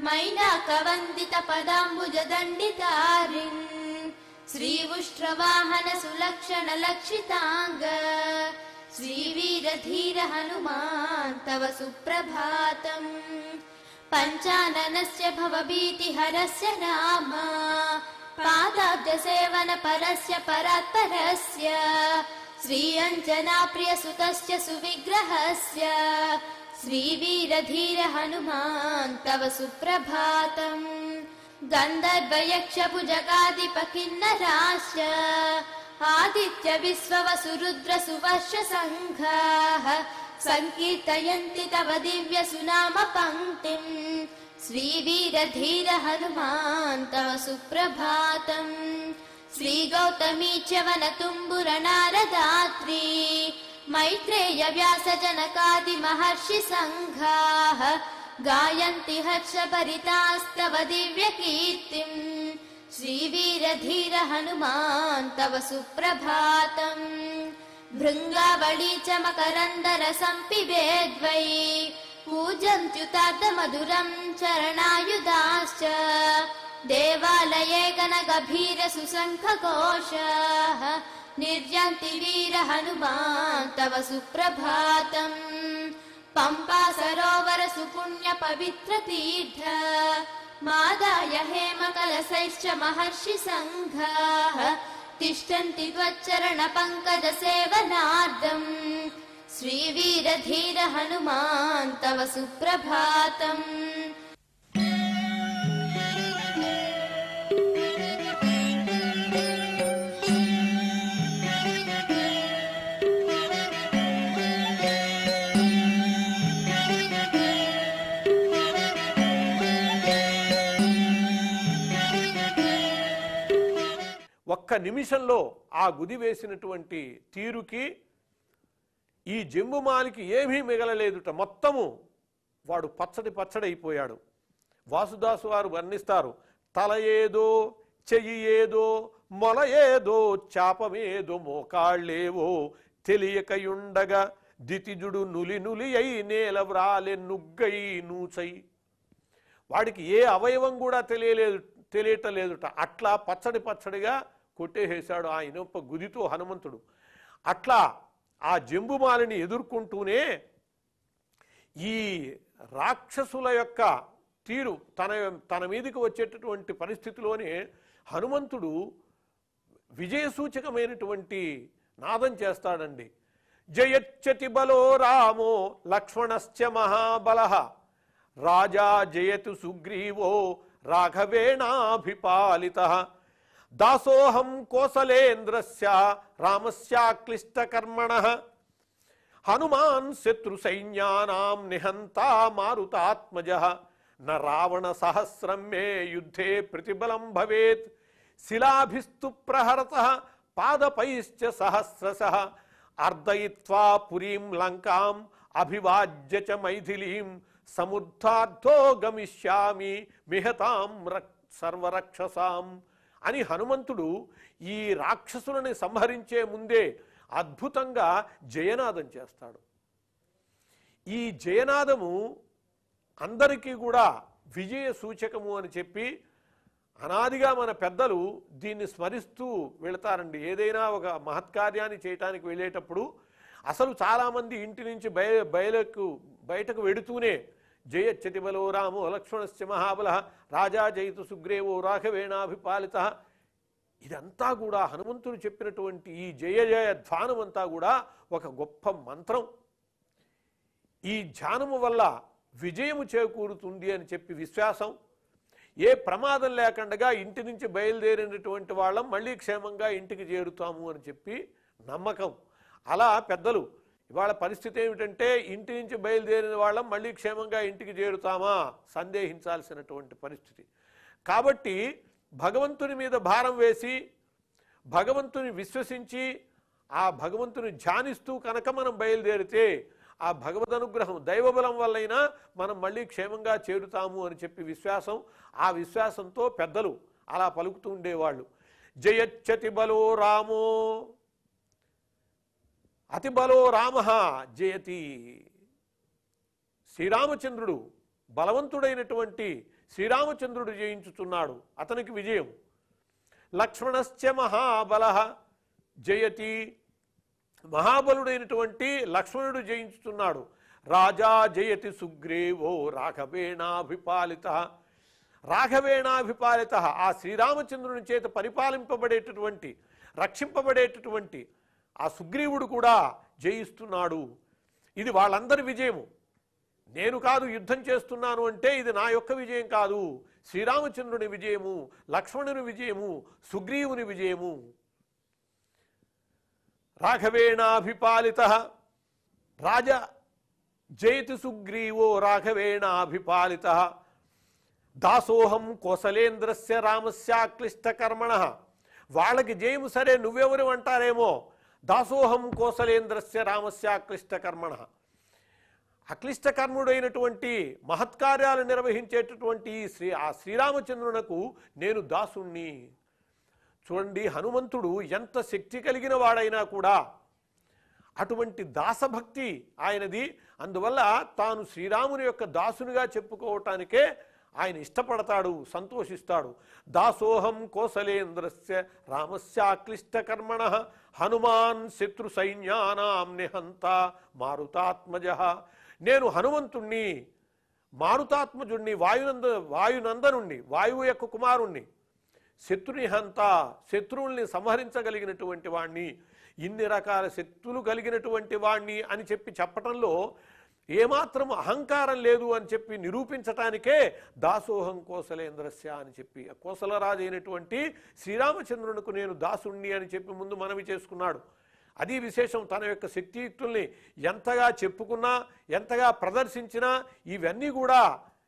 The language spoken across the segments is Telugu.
మైనాకవందిత పదాంబుజ దండితారిన్ శ్రీవుష్ట్రవాహన సులక్షణ లక్షితాంగ శ్రీవీరధీర హనుమాన్ తవ సుప్రభాతం పంచాననస్య భవభీతిహరస్య నామ పాదాబ్జ సేవన పరస్య పరాత్పరస్య శ్రీ అంజనా ప్రియ సుతస్య సువిగ్రహస్య శ్రీవీరధీర హనుమాన్ తవ సుప్రభాతం గంధర్వయక్షభుజగాదిప కిన్నరాశ్చ ఆదిత్య విశ్వవసురుద్ర సువర్ష సంఘాః సంకీర్తయంతి తవ దివ్య సునామ పంక్తిం శ్రీవీరధీర హనుమాన్ తవ సుప్రభాతం శ్రీగౌతమీ చ వనతుంబుర నారదాత్రి మైత్రేయ వ్యాస జనకాది మహర్షి సంఘాః గాయంతి హర్షభరితాస్తవ దివ్య కీర్తిం శ్రీవీరధీర హనుమాన్ తవ సుప్రభాతం భృంగావళీ చ మకరందర సంపిబేద్వై పూజంత్యుతార్థ మధురం చరణాయుధాశ్చ దేవాలయే గణగభీర సుశంఖఘోషాः నిర్జంతి వీర హనుమాన్ తవ సుప్రభాతం పంపా సరోవర సుపుణ్య పవిత్ర తీర్థ మాదాయ హేమ కలశైశ్చ మహర్షి సంఘాః తిష్టంతి త్వచ్చరణ పంకజ సేవనార్థం శ్రీవీరధీర హనుమాన్ తవ సుప్రభాతం ఒక్క నిమిషంలో ఆ గుది వేసినటువంటి తీరుకి ఈ జంబుమాలికి ఏమీ మిగలలేదుట మొత్తము వాడు పచ్చడి పచ్చడి అయిపోయాడు వాసుదాసు వారు వర్ణిస్తారు తల ఏదో చెయ్యి ఏదో మొల ఏదో చాపమేదో మోకాళ్ళేవో తెలియకయుండగా దితిజుడు నులి నులి అయి నేల వ్రాలె నుగ్గై నూచై వాడికి ఏ అవయవం కూడా తెలియలేదు తెలియటలేదుట అట్లా పచ్చడి పచ్చడిగా కొట్టేసేశాడు ఆ ఇనుప గుదితో హనుమంతుడు అట్లా ఆ జంబుమాలిని ఎదుర్కొంటూనే ఈ రాక్షసుల యొక్క తీరు తన తన మీదకి వచ్చేటటువంటి పరిస్థితిలోనే హనుమంతుడు విజయసూచకమైనటువంటి నాదం చేస్తాడండి జయచ్చతి బలో రామో లక్ష్మణశ్చ మహాబల రాజా జయతు సుగ్రీవో రాఘవేణాభిపాలిత దాసోహం కోసలేంద్రస్య రామస్యాక్లిష్టకర్మణ హనుమాన్ శత్రు సైన్యానాం నిహంతా మారుతాత్మజ న రావణ సహస్రం మే యుద్ధే ప్రతిబలం భవేత్ శిలాభిస్తు ప్రహరత పాదపైశ్చ సహస్రశ అర్దయిత్వా పురీం లంకాం అభివాజ్య చ మైథిలీం సముద్ధార్థో గమిష్యామి మిహతాం రక్ సర్వరక్షసాం అని హనుమంతుడు ఈ రాక్షసులని సంహరించే ముందే అద్భుతంగా జయనాదం చేస్తాడు ఈ జయనాదము అందరికీ కూడా విజయ సూచకము అని చెప్పి అనాదిగా మన పెద్దలు దీన్ని స్మరిస్తూ వెళతారండి ఏదైనా ఒక మహత్కార్యాన్ని చేయటానికి వెళ్ళేటప్పుడు అసలు చాలామంది ఇంటి నుంచి బయ బయలకు బయటకు వెడుతూనే జయచ్చతి బలో రామో లక్ష్మణశ్చ మహాబల రాజా జయితు సుగ్రీవో రాఘవేణాభిపాలిత ఇదంతా కూడా హనుమంతుడు చెప్పినటువంటి ఈ జయ జయ ధ్వానం అంతా కూడా ఒక గొప్ప మంత్రం ఈ ధ్యానము వల్ల విజయము చేకూరుతుంది అని చెప్పి విశ్వాసం ఏ ప్రమాదం లేకుండా ఇంటి నుంచి బయలుదేరినటువంటి వాళ్ళం మళ్ళీ క్షేమంగా ఇంటికి చేరుతాము అని చెప్పి నమ్మకం అలా పెద్దలు ఇవాళ పరిస్థితి ఏమిటంటే ఇంటి నుంచి బయలుదేరిన వాళ్ళం మళ్ళీ క్షేమంగా ఇంటికి చేరుతామా సందేహించాల్సినటువంటి పరిస్థితి కాబట్టి భగవంతుని మీద భారం వేసి భగవంతుని విశ్వసించి ఆ భగవంతుని ధ్యానిస్తూ కనుక మనం బయలుదేరితే ఆ భగవద్ అనుగ్రహం దైవబలం వల్లైనా మనం మళ్ళీ క్షేమంగా చేరుతాము అని చెప్పి విశ్వాసం ఆ విశ్వాసంతో పెద్దలు అలా పలుకుతూ ఉండేవాళ్ళు జయచ్చతి బలో రామో అతి బలో రామ జయతి శ్రీరామచంద్రుడు బలవంతుడైనటువంటి శ్రీరామచంద్రుడు జయించుతున్నాడు అతనికి విజయం లక్ష్మణశ్చ మహాబల జయతి మహాబలుడైనటువంటి లక్ష్మణుడు జయించుతున్నాడు రాజా జయతి సుగ్రీవో రాఘవేణాభిపాలిత రాఘవేణాభిపాలిత ఆ శ్రీరామచంద్రుని చేత పరిపాలింపబడేటటువంటి రక్షింపబడేటటువంటి ఆ సుగ్రీవుడు కూడా జయిస్తున్నాడు ఇది వాళ్ళందరి విజయము నేను కాదు యుద్ధం చేస్తున్నాను అంటే ఇది నా యొక్క విజయం కాదు శ్రీరామచంద్రుని విజయము లక్ష్మణుని విజయము సుగ్రీవుని విజయము రాఘవేణాభిపాలిత రాజ జయతి సుగ్రీవో రాఘవేణాభిపాలిత దాసోహం కోసలేంద్రస్య రామస్యాక్లిష్టకర్మణ వాళ్ళకి జయము సరే నువ్వెవరు అంటారేమో దాసోహం కోసలేంద్రస్య రామస్యాక్లిష్టకర్మణ అక్లిష్టకర్ముడైనటువంటి మహత్కార్యాలు నిర్వహించేటటువంటి ఈ శ్రీ ఆ శ్రీరామచంద్రునకు నేను దాసుణ్ణి చూడండి హనుమంతుడు ఎంత శక్తి కలిగిన వాడైనా కూడా అటువంటి దాసభక్తి ఆయనది అందువల్ల తాను శ్రీరాముని యొక్క దాసునిగా చెప్పుకోవటానికే ఆయన ఇష్టపడతాడు సంతోషిస్తాడు దాసోహం కోసలేంద్రస్య రామస్యాక్లిష్టకర్మణ హనుమాన్ శత్రు సైన్యానాం నిహంత మారుతాత్మజ నేను హనుమంతుణ్ణి మారుతాత్మజుణ్ణి వాయునంద వాయునందనుణ్ణి వాయువు యొక్క కుమారుణ్ణి శత్రునిహంత శత్రువుల్ని సంహరించగలిగినటువంటి వాణ్ణి ఇన్ని రకాల శత్రులు కలిగినటువంటి వాణ్ణి అని చెప్పి చెప్పటంలో ఏమాత్రం అహంకారం లేదు అని చెప్పి నిరూపించటానికే దాసోహం కోసలేంద్రస్య అని చెప్పి ఆ కోసలరాజు అయినటువంటి శ్రీరామచంద్రునికి నేను దాసుణ్ణి అని చెప్పి ముందు మనవి చేసుకున్నాడు అది విశేషం తన యొక్క శక్తియుక్తుల్ని ఎంతగా చెప్పుకున్నా ఎంతగా ప్రదర్శించినా ఇవన్నీ కూడా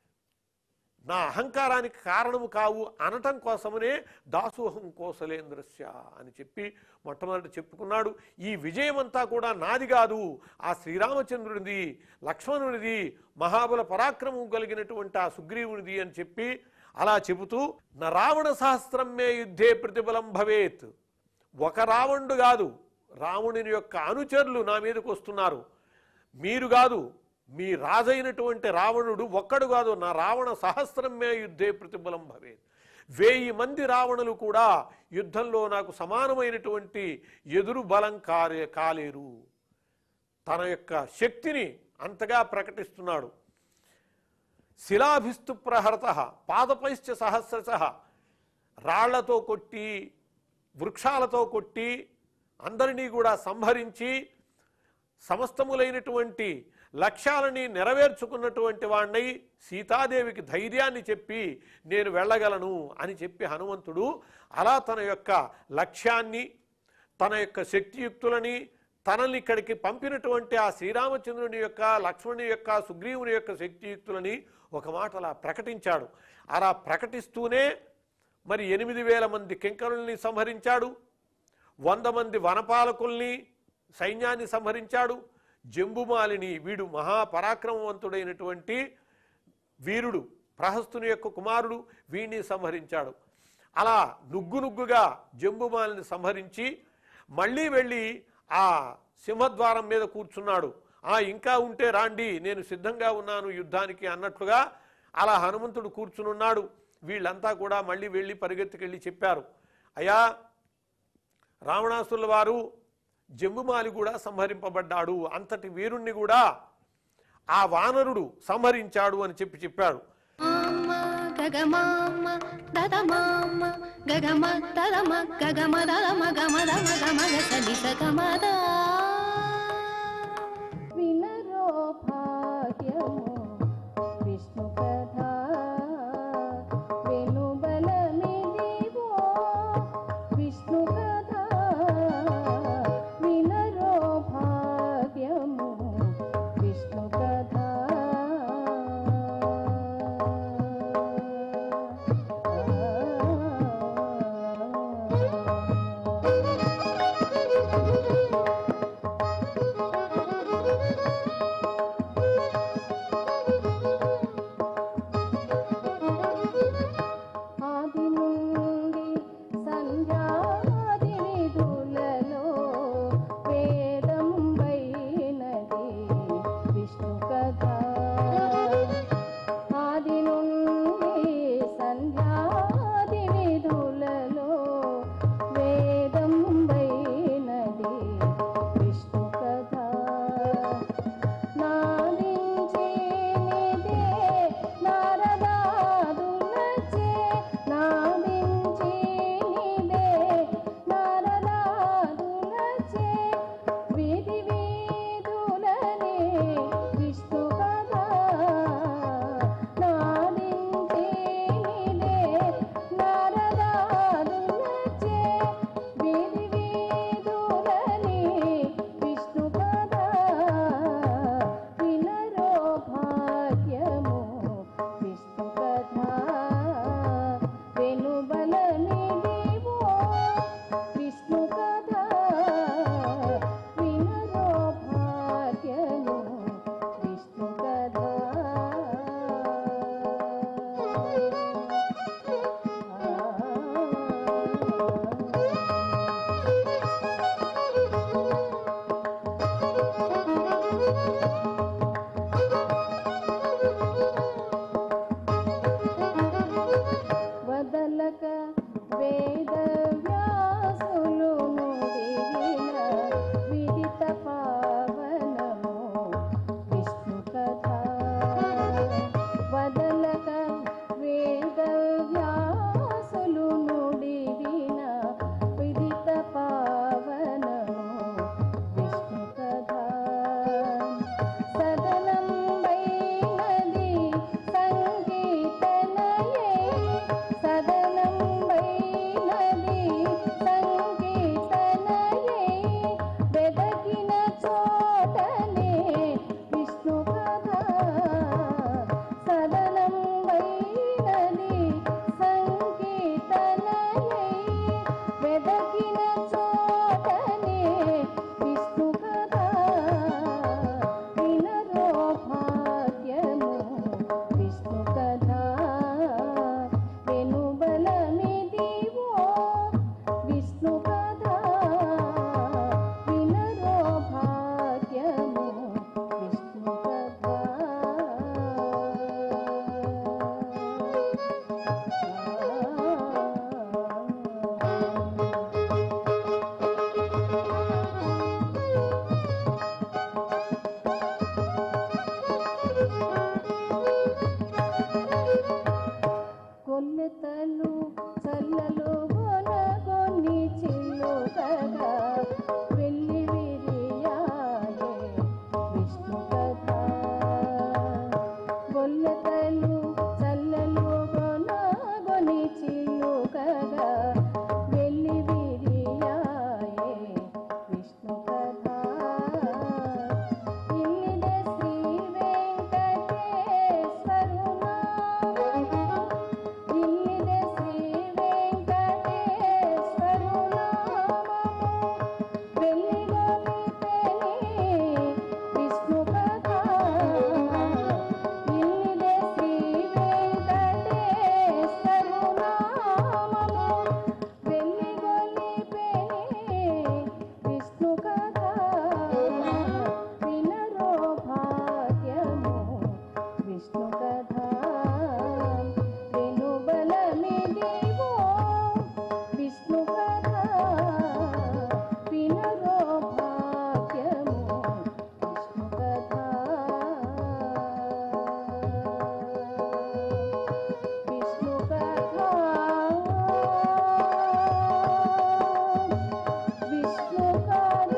నా అహంకారానికి కారణము కావు అనటం కోసమనే దాసోహం కోసలేంద్రస్య అని చెప్పి మొట్టమొదటి చెప్పుకున్నాడు ఈ విజయమంతా కూడా నాది కాదు ఆ శ్రీరామచంద్రునిది లక్ష్మణునిది మహాబల పరాక్రమం కలిగినటువంటి ఆ సుగ్రీవునిది అని చెప్పి అలా చెబుతూ నా రావణ సహస్రం మే యుద్ధే ప్రతిఫలం భవేత్ ఒక రావణుడు కాదు రావణుని యొక్క అనుచరులు నా మీదకు వస్తున్నారు మీరు కాదు మీ రాజైనటువంటి రావణుడు ఒక్కడు కాదు నా రావణ సహస్రమే యుద్ధే ప్రతిఫలం భవేత్ వేయి మంది రావణులు కూడా యుద్ధంలో నాకు సమానమైనటువంటి ఎదురు బలం కారే కాలేరు తన యొక్క శక్తిని అంతగా ప్రకటిస్తున్నాడు శిలాభిస్తు ప్రహరత పాదపైశ్చ సహస్రశ రాళ్లతో కొట్టి వృక్షాలతో కొట్టి అందరినీ కూడా సంహరించి సమస్తములైనటువంటి లక్ష్యాలని నెరవేర్చుకున్నటువంటి వాణ్ణి సీతాదేవికి ధైర్యాన్ని చెప్పి నేను వెళ్ళగలను అని చెప్పి హనుమంతుడు అలా తన యొక్క లక్ష్యాన్ని తన యొక్క శక్తియుక్తులని తనని ఇక్కడికి పంపినటువంటి ఆ శ్రీరామచంద్రుని యొక్క లక్ష్మణుని యొక్క సుగ్రీవుని యొక్క శక్తియుక్తులని ఒక మాట అలా ప్రకటించాడు అలా ప్రకటిస్తూనే మరి ఎనిమిది వేల మంది కింకరుల్ని సంహరించాడు వంద మంది వనపాలకుల్ని సైన్యాన్ని సంహరించాడు జంబుమాలిని వీడు మహాపరాక్రమవంతుడైనటువంటి వీరుడు ప్రహస్తుని యొక్క కుమారుడు వీడిని సంహరించాడు అలా నుగ్గు నుగ్గుగా జంబుమాలిని సంహరించి మళ్ళీ వెళ్ళి ఆ సింహద్వారం మీద కూర్చున్నాడు ఆ ఇంకా ఉంటే రాండి నేను సిద్ధంగా ఉన్నాను యుద్ధానికి అన్నట్లుగా అలా హనుమంతుడు కూర్చునున్నాడు వీళ్ళంతా కూడా మళ్ళీ వెళ్ళి పరిగెత్తుకెళ్ళి చెప్పారు అయ్యా రావణాసుల వారు జంబుమాలి కూడా సంహరింపబడ్డాడు అంతటి వీరుణ్ణి కూడా ఆ వానరుడు సంహరించాడు అని చెప్పి చెప్పాడు మామ గగమామ దదమామ గగమ దదమ గగమ దదమ గమ దమ గమ గసలి సగమద వినరో భాగ్యము విష్ణు కథ వెనుబలమిదివో విష్ణు కథ వినరో భాగ్యము విష్ణు కథ వదలక వేద వ్యాసులు నుడివిన విదిత పావనము విష్ణు కథ వదలక వేద వ్యాసులు నుడివిన విదిత పావనము విష్ణు కథ సదనం వైనది సంగీతనయే సదనం వైనది సంగీతనయే వెదకిన చోటనే విష్ణు కథ సదనం వైనది సంగీతనయే వెదకిన చోటనే విష్ణు కథ వినరో భాగ్యము విష్ణు కథ వెనుబలమిదివో విష్ణు కథ వినరో భాగ్యము విష్ణు కథ కొల్లెతలు చల్లలు గొనగొని చిల్లుకగా వెళ్ళి విరియాయే విష్ణు కథ గొల్లెతలు చల్లలు గొనగొని చిల్లుకగా వెళ్ళి విరియాయే విష్ణు కథ ఇల్లిదే శ్రీ వెంకటేశ్వరు ఇల్లిదే శ్రీ వెంకటేశ్వరు నామము వెల్లిగొలిపెని విష్ణు కథ ఇల్లిదే శ్రీ వెంకటేశ్వరు నామము వెల్లిగొలిపెని విష్ణు కథ వినరో భాగ్యము విష్ణు కథ వెనుబలమిదివో విష్ణు కథ వినరో భాగ్యము విష్ణు కథ విష్ణు కథ విష్ణు కథ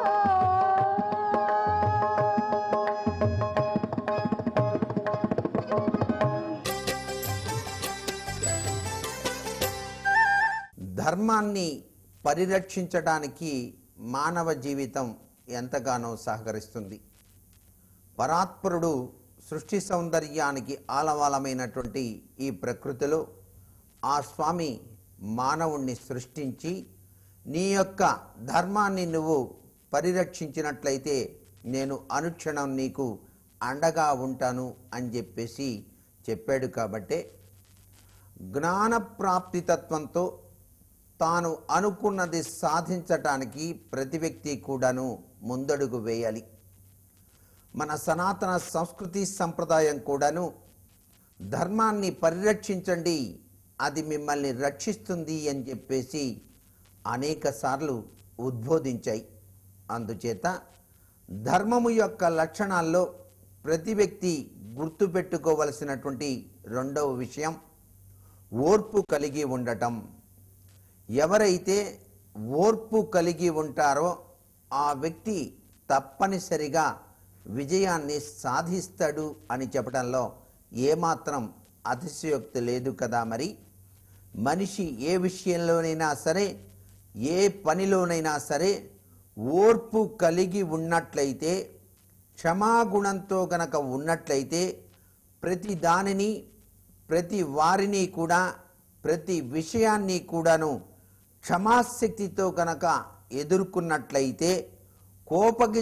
ధర్మాన్ని పరిరక్షించడానికి మానవ జీవితం ఎంతగానో సహకరిస్తుంది పరాత్పరుడు సృష్టి సౌందర్యానికి ఆలవాలమైనటువంటి ఈ ప్రకృతిలో ఆ స్వామి మానవుణ్ణి సృష్టించి నీ యొక్క ధర్మాన్ని నువ్వు పరిరక్షించినట్లయితే నేను అనుక్షణం నీకు అండగా ఉంటాను అని చెప్పేసి చెప్పాడు కాబట్టే జ్ఞాన ప్రాప్తి తత్వంతో తాను అనుకున్నది సాధించటానికి ప్రతి వ్యక్తి కూడాను ముందడుగు వేయాలి మన సనాతన సంస్కృతి సంప్రదాయం కూడాను ధర్మాన్ని పరిరక్షించండి అది మిమ్మల్ని రక్షిస్తుంది అని చెప్పేసి అనేక సార్లు ఉద్బోధించాయి అందుచేత ధర్మము యొక్క లక్షణాల్లో ప్రతి వ్యక్తి గుర్తుపెట్టుకోవలసినటువంటి రెండవ విషయం ఓర్పు కలిగి ఉండటం ఎవరైతే ఓర్పు కలిగి ఉంటారో ఆ వ్యక్తి తప్పనిసరిగా విజయాన్ని సాధిస్తాడు అని చెప్పడంలో ఏమాత్రం అతిశయోక్తి లేదు కదా మరి మనిషి ఏ విషయంలోనైనా సరే ఏ పనిలోనైనా సరే ఓర్పు కలిగి ఉన్నట్లయితే క్షమాగుణంతో గనక ఉన్నట్లయితే ప్రతి దానిని ప్రతి వారిని కూడా ప్రతి విషయాన్ని కూడాను క్షమాశక్తితో గనక ఎదుర్కొన్నట్లయితే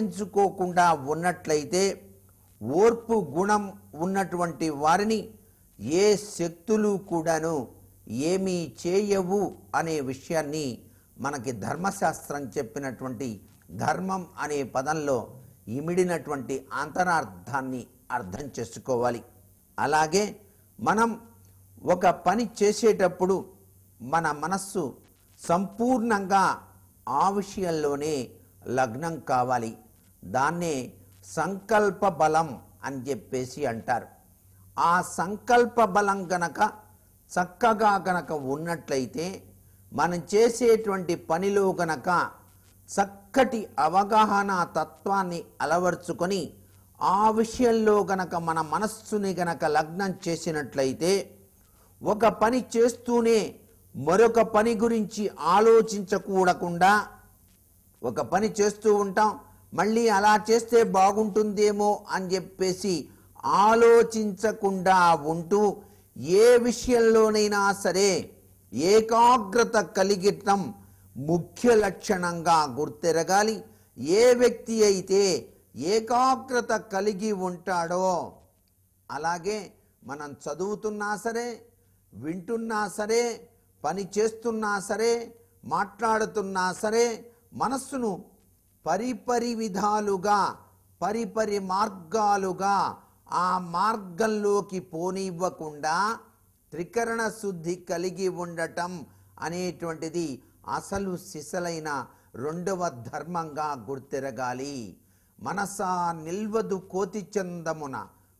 కోపగించుకోకుండా ఉన్నట్లయితే ఓర్పు గుణం ఉన్నటువంటి వారిని ఏ శక్తులు కూడాను ఏమీ చేయవు అనే విషయాన్ని మనకి ధర్మశాస్త్రం చెప్పినటువంటి ధర్మం అనే పదంలో ఇమిడినటువంటి అంతరార్థాన్ని అర్థం చేసుకోవాలి అలాగే మనం ఒక పని చేసేటప్పుడు మన మనస్సు సంపూర్ణంగా ఆ విషయంలోనే లగ్నం కావాలి దాన్నే సంకల్ప బలం అని చెప్పేసి అంటారు ఆ సంకల్ప బలం గనక చక్కగా గనక ఉన్నట్లయితే మనం చేసేటువంటి పనిలో గనక చక్కటి అవగాహన తత్వాన్ని అలవర్చుకొని ఆ విషయంలో గనక మన మనస్సుని గనక లగ్నం చేసినట్లయితే ఒక పని చేస్తూనే మరొక పని గురించి ఆలోచించకూడకుండా ఒక పని చేస్తూ ఉంటాం మళ్ళీ అలా చేస్తే బాగుంటుందేమో అని చెప్పేసి ఆలోచించకుండా ఉంటూ ఏ విషయంలోనైనా సరే ఏకాగ్రత కలిగిటం ముఖ్య లక్షణంగా గుర్తెరగాలి ఏ వ్యక్తి అయితే ఏకాగ్రత కలిగి ఉంటాడో అలాగే మనం చదువుతున్నా సరే వింటున్నా సరే పని చేస్తున్నా సరే మాట్లాడుతున్నా సరే మనస్సును పరిపరి విధాలుగా పరిపరి మార్గాలుగా ఆ మార్గంలోకి పోనివ్వకుండా త్రికరణ శుద్ధి కలిగి ఉండటం అనేటువంటిది అసలు సిసలైన రెండవ ధర్మంగా గుర్తెరగాలి మనసా నిల్వదు కోతి చందమున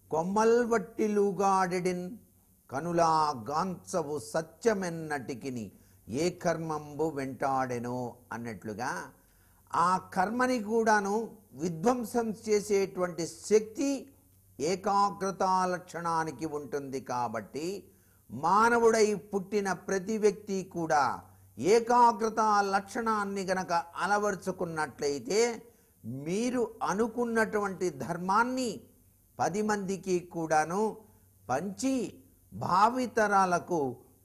కొమ్మల్వట్టిలుగాడెడిన్ కనులా గాంచవు సత్యమెన్నటికిని ఏ కర్మంబు వెంటాడెనో అన్నట్లుగా ఆ కర్మని కూడాను విధ్వంసం చేసేటువంటి శక్తి ఏకాగ్రత లక్షణానికి ఉంటుంది కాబట్టి మానవుడై పుట్టిన ప్రతి వ్యక్తి కూడా ఏకాగ్రత లక్షణాన్ని గనక అలవర్చుకున్నట్లయితే మీరు అనుకున్నటువంటి ధర్మాన్ని పది మందికి కూడాను పంచి భావితరాలకు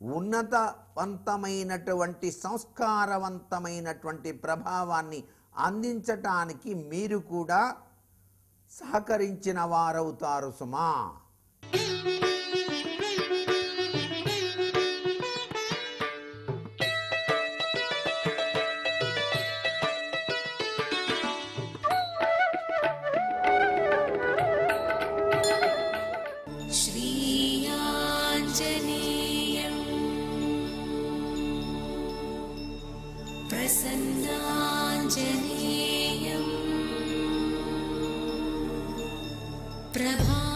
ఉన్నతవంతమైనటువంటి సంస్కారవంతమైనటువంటి ప్రభావాన్ని అందించటానికి మీరు కూడా సహకరించిన వారవుతారు సుమా श्रीयाञ्जनेयम् प्रसन्नाञ्जनेयम् प्रभा